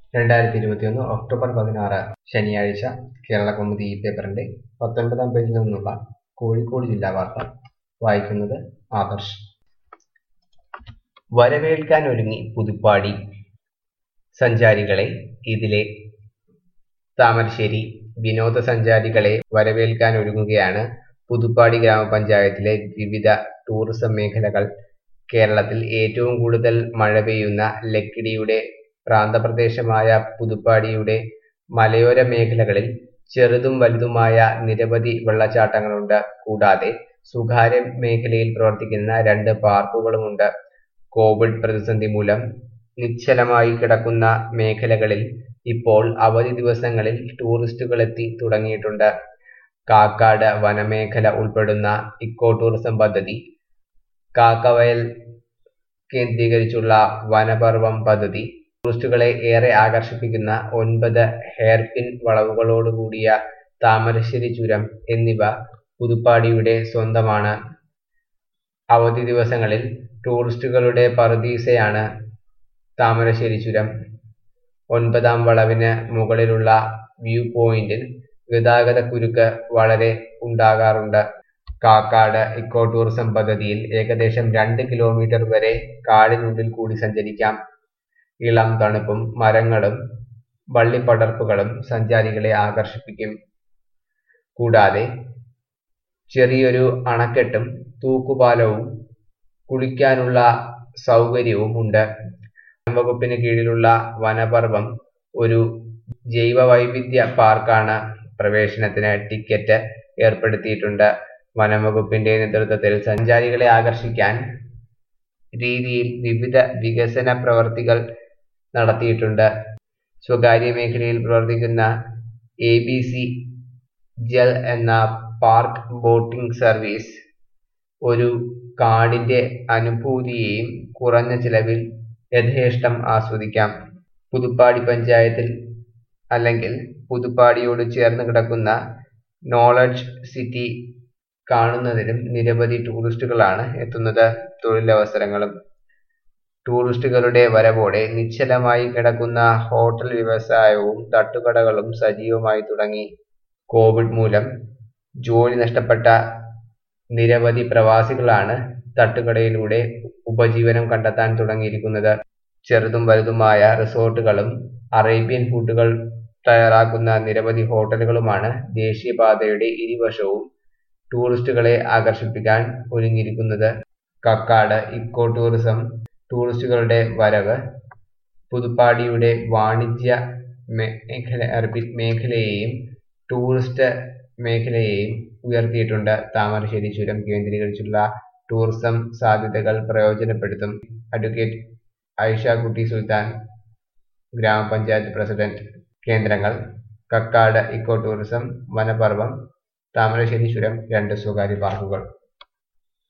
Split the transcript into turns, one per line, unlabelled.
രണ്ടായിരത്തി ഇരുപത്തിയൊന്ന് ഒക്ടോബർ പതിനാറ് ശനിയാഴ്ച കേരളകൗമുദി ഈ പേപ്പറിന്റെ പത്തൊൻപതാം പേജിൽ നിന്നുള്ള കോഴിക്കോട് ജില്ലാ വാർത്ത വായിക്കുന്നത് ആദർശ് വരവേൽക്കാൻ ഒരുങ്ങി പുതുപ്പാടി സഞ്ചാരികളെ ഇതിലെ താമരശ്ശേരി വിനോദസഞ്ചാരികളെ വരവേൽക്കാൻ ഒരുങ്ങുകയാണ് പുതുപ്പാടി ഗ്രാമപഞ്ചായത്തിലെ വിവിധ ടൂറിസം മേഖലകൾ കേരളത്തിൽ ഏറ്റവും കൂടുതൽ മഴ പെയ്യുന്ന ലക്കിടിയുടെ പ്രാന്തപ്രദേശമായ പുതുപ്പാടിയുടെ മലയോര മേഖലകളിൽ ചെറുതും വലുതുമായ നിരവധി വെള്ളച്ചാട്ടങ്ങളുണ്ട് കൂടാതെ സ്വകാര്യ മേഖലയിൽ പ്രവർത്തിക്കുന്ന രണ്ട് പാർക്കുകളുമുണ്ട് കോവിഡ് പ്രതിസന്ധി മൂലം നിശ്ചലമായി കിടക്കുന്ന മേഖലകളിൽ ഇപ്പോൾ അവധി ദിവസങ്ങളിൽ ടൂറിസ്റ്റുകൾ എത്തി തുടങ്ങിയിട്ടുണ്ട് കാക്കാട് വനമേഖല ഉൾപ്പെടുന്ന ഇക്കോ ടൂറിസം പദ്ധതി കാക്കവയൽ കേന്ദ്രീകരിച്ചുള്ള വനപർവം പദ്ധതി ടൂറിസ്റ്റുകളെ ഏറെ ആകർഷിപ്പിക്കുന്ന ഒൻപത് ഹെയർപിൻ വളവുകളോടുകൂടിയ താമരശ്ശേരി ചുരം എന്നിവ പുതുപ്പാടിയുടെ സ്വന്തമാണ് അവധി ദിവസങ്ങളിൽ ടൂറിസ്റ്റുകളുടെ പറുദീസയാണ് താമരശ്ശേരി ചുരം ഒൻപതാം വളവിന് മുകളിലുള്ള വ്യൂ പോയിന്റിൽ ഗതാഗതക്കുരുക്ക് വളരെ ഉണ്ടാകാറുണ്ട് കാക്കാട് ഇക്കോ ടൂറിസം പദ്ധതിയിൽ ഏകദേശം രണ്ട് കിലോമീറ്റർ വരെ കാടിനുള്ളിൽ കൂടി സഞ്ചരിക്കാം ഇളം തണുപ്പും മരങ്ങളും വള്ളിപ്പടർപ്പുകളും സഞ്ചാരികളെ ആകർഷിപ്പിക്കും കൂടാതെ ചെറിയൊരു അണക്കെട്ടും തൂക്കുപാലവും കുളിക്കാനുള്ള സൗകര്യവും ഉണ്ട് വനംവകുപ്പിന് കീഴിലുള്ള വനപർവം ഒരു ജൈവ വൈവിധ്യ പാർക്കാണ് പ്രവേശനത്തിന് ടിക്കറ്റ് ഏർപ്പെടുത്തിയിട്ടുണ്ട് വനംവകുപ്പിന്റെ നേതൃത്വത്തിൽ സഞ്ചാരികളെ ആകർഷിക്കാൻ രീതിയിൽ വിവിധ വികസന പ്രവർത്തികൾ നടത്തിയിട്ടുണ്ട് സ്വകാര്യ മേഖലയിൽ പ്രവർത്തിക്കുന്ന എ ബി സി ജൽ എന്ന പാർക്ക് ബോട്ടിംഗ് സർവീസ് ഒരു കാടിന്റെ അനുഭൂതിയെയും കുറഞ്ഞ ചിലവിൽ യഥേഷ്ടം ആസ്വദിക്കാം പുതുപ്പാടി പഞ്ചായത്തിൽ അല്ലെങ്കിൽ പുതുപ്പാടിയോട് ചേർന്ന് കിടക്കുന്ന നോളജ് സിറ്റി കാണുന്നതിനും നിരവധി ടൂറിസ്റ്റുകളാണ് എത്തുന്നത് തൊഴിലവസരങ്ങളും ടൂറിസ്റ്റുകളുടെ വരവോടെ നിശ്ചലമായി കിടക്കുന്ന ഹോട്ടൽ വ്യവസായവും തട്ടുകടകളും സജീവമായി തുടങ്ങി കോവിഡ് മൂലം ജോലി നഷ്ടപ്പെട്ട നിരവധി പ്രവാസികളാണ് തട്ടുകടയിലൂടെ ഉപജീവനം കണ്ടെത്താൻ തുടങ്ങിയിരിക്കുന്നത് ചെറുതും വലുതുമായ റിസോർട്ടുകളും അറേബ്യൻ ഫുഡുകൾ തയ്യാറാക്കുന്ന നിരവധി ഹോട്ടലുകളുമാണ് ദേശീയപാതയുടെ ഇരുവശവും ടൂറിസ്റ്റുകളെ ആകർഷിപ്പിക്കാൻ ഒരുങ്ങിയിരിക്കുന്നത് കക്കാട് ഇക്കോ ടൂറിസം ടൂറിസ്റ്റുകളുടെ വരവ് പുതുപ്പാടിയുടെ വാണിജ്യ മേഖല മേഖലയെയും ടൂറിസ്റ്റ് മേഖലയെയും ഉയർത്തിയിട്ടുണ്ട് താമരശ്ശേരി ചുരം കേന്ദ്രീകരിച്ചുള്ള ടൂറിസം സാധ്യതകൾ പ്രയോജനപ്പെടുത്തും അഡ്വക്കേറ്റ് ഐഷ കുട്ടി സുൽത്താൻ ഗ്രാമപഞ്ചായത്ത് പ്രസിഡന്റ് കേന്ദ്രങ്ങൾ കക്കാട് ഇക്കോ ടൂറിസം വനപർവം താമരശ്ശേരി ചുരം രണ്ട് സ്വകാര്യ പാർക്കുകൾ